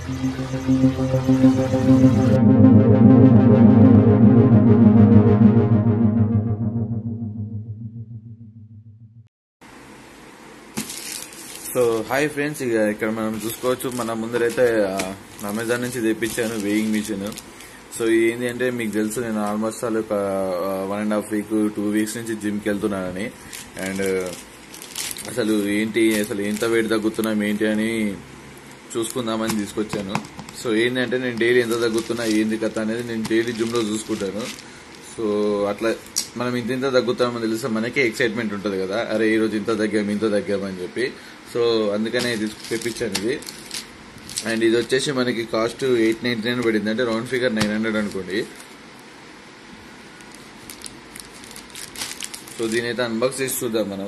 So hi friends ఇక ఇక్కడ మనం చూసుకోవచ్చు మన ముందరైతే ఆ, అమెజాన్ నుంచి తెప్పించాను వేయింగ్ మిషన్ సో ఏంటి అంటే మీకు తెలుసు నేను ఆల్మోస్ట్ అలా ఒక one and half week two weeks నుంచి జిమ్కి వెళ్తున్నానని అండ్ అసలు ఏంటి అసలు ఎంత వెయిట్ తగ్గుతున్నాం ఏంటి అని చూసుకుందామని తీసుకొచ్చాను సో ఏంటంటే నేను డైలీ ఎంత తగ్గుతున్నా ఏంది కథ అనేది నేను డైలీ జిమ్లో చూసుకుంటాను సో అట్లా మనం ఇంత ఇంత తగ్గుతామని తెలిస్తే మనకే ఎక్సైట్మెంట్ ఉంటుంది కదా అరే ఈ రోజు ఇంత తగ్గాము ఇంత తగ్గామని చెప్పి సో అందుకనే తీసుకు తెప్పించాను ఇది అండ్ ఇది వచ్చేసి మనకి కాస్ట్ ఎయిట్ నైన్టీ నైన్ పడింది అంటే రౌండ్ ఫిగర్ నైన్ హండ్రెడ్ అనుకోండి సో దీని అయితే అన్బాక్స్ చేసి చూద్దాం మనం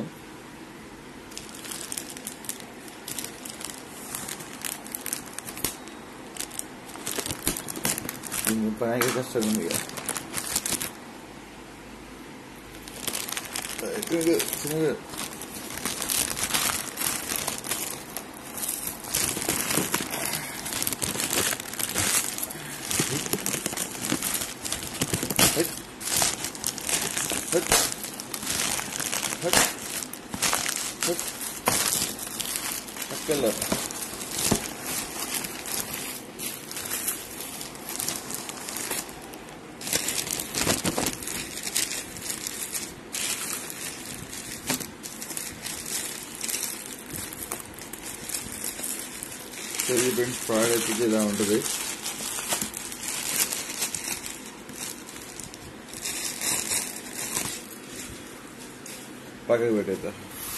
దీన్ని పనికి కష్టం ఉంది ఇక. చిన్నగా, చిన్నగా. హట్. హట్. హట్. హట్. పక్కల్లో. సో ఇది ఫ్రెండ్స్ ప్రోడక్ట్ అయితే ఇలా ఉంటుంది పక్కకు పెట్టేద్దాం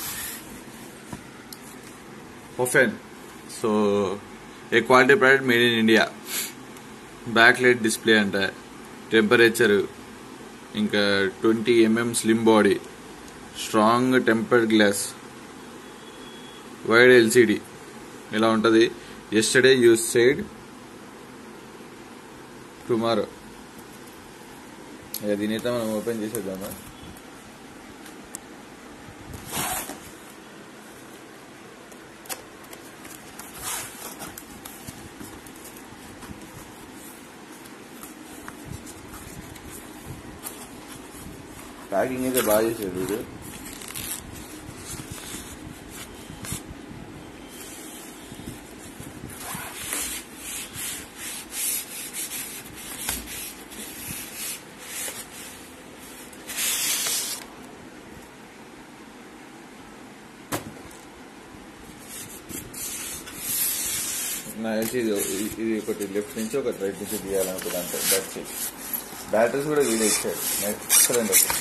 open so a quality product made in India back light display అంట టెంపరేచర్ ఇంకా twenty mm slim body strong tempered glass wide LCD ఇలా ఉంటుంది ఎస్టర్డే యూస్ సైడ్ టుమారో ఇక దీనైతే మనం ఓపెన్ చేసేద్దామా ప్యాకింగ్ అయితే బాగా చేసాడు వీడు నా తెలిసి ఇది ఇది ఒకటి లెఫ్ట్ నుంచి ఒకటి రైట్ నుంచి తీయాలనుకున్నాను దట్స్ ఇట్ బ్యాటరీస్ కూడా వీడే ఇచ్చాడు ఎక్సలెంట్ ఒకటి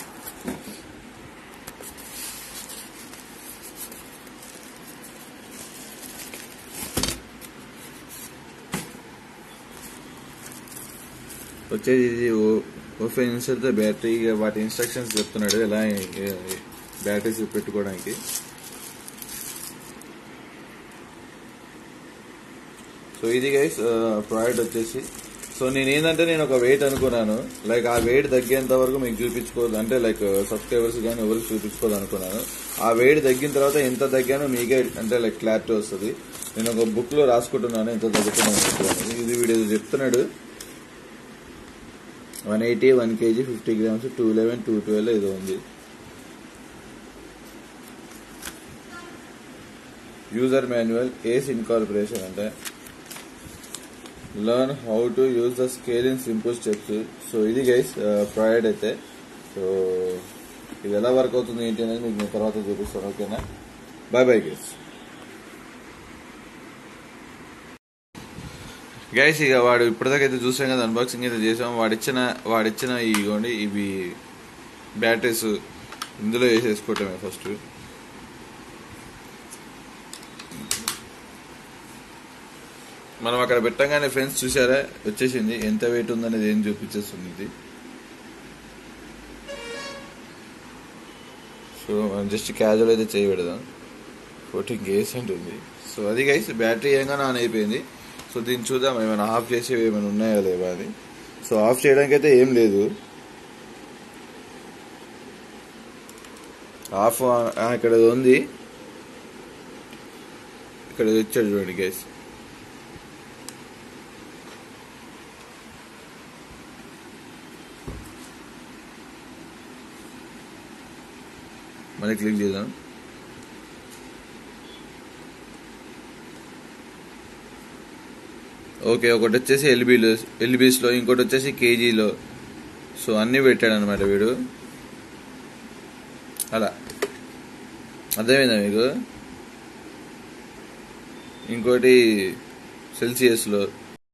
వచ్చేది ఇది ఓపెన్ ఇన్సర్ట్ ద బ్యాటరీ ఇక వాటి ఇన్స్ట్రక్షన్స్ చెప్తున్నాడు ఎలా బ్యాటరీస్ పెట్టుకోవడానికి సో ఇది గైస్ ప్రోడక్ట్ వచ్చేసి సో నేను ఏంటంటే నేను ఒక వెయిట్ అనుకున్నాను లైక్ ఆ వెయిట్ తగ్గేంత వరకు మీకు చూపించుకోదు అంటే లైక్ సబ్స్క్రైబర్స్ కానీ ఎవరికి చూపించుకోదు అనుకున్నాను ఆ వెయిట్ తగ్గిన తర్వాత ఎంత తగ్గానో మీకే అంటే లైక్ క్లారిటీ వస్తుంది నేను ఒక బుక్ లో రాసుకుంటున్నాను ఎంత తగ్గుతున్నాను అనుకున్నాను ఇది వీడు ఏదో చెప్తున్నాడు one eighty one kg fifty grams two eleven two twelve ఏదో ఉంది యూజర్ మాన్యువల్ ఏస్ ఇన్కార్పొరేషన్ అంటే learn how to use the scale in simple steps so ఇది గైస్ ప్రొవైడ్ అయితే సో ఇది ఎలా వర్క్ అవుతుంది ఏంటి అనేది మీకు నేను తర్వాత చూపిస్తాను ఓకేనా బాయ్ బాయ్ గైస్ గైస్ ఇక వాడు ఇప్పటిదాకా అయితే చూసాం కదా అన్బాక్సింగ్ అయితే చేసాం వాడిచ్చిన వాడిచ్చిన ఇగోండి ఇవి బ్యాటరీస్ ఇందులో వేసేసుకోవటమే ఫస్ట్ మనం అక్కడ పెట్టగానే ఫ్రెండ్స్ చూసారా వచ్చేసింది ఎంత వెయిట్ ఉందనేది ఏం చూపించేస్తుంది ఇది సో మనం జస్ట్ క్యాజువల్ అయితే చేయబెడదాం ఫోర్టీన్ కేస్ ఉంటుంది సో అది గైస్ బ్యాటరీ ఏంగానే ఆన్ అయిపోయింది సో దీన్ని చూద్దాం ఏమైనా ఆఫ్ చేసేవి ఏమైనా ఉన్నాయా లేవా అని సో ఆఫ్ చేయడానికి అయితే ఏం లేదు ఆఫ్ ఆ, ఇక్కడ ఉంది ఇక్కడ ఇచ్చాడు చూడండి గైస్ మళ్ళీ క్లిక్ చేద్దాం ఓకే ఒకటి వచ్చేసి ఎల్బీలో ఎల్బీస్లో ఇంకోటి వచ్చేసి కేజీలో సో అన్నీ పెట్టాడు అనమాట వీడు అలా అర్థమైందా మీకు ఇంకోటి సెల్సియస్లో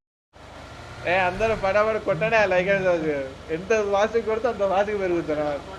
ఏ అందరూ పడబడి కొట్టనే లైక్ ఎంత వాసికి కొడితే అంత వాసికి పెరుగుతున్నారు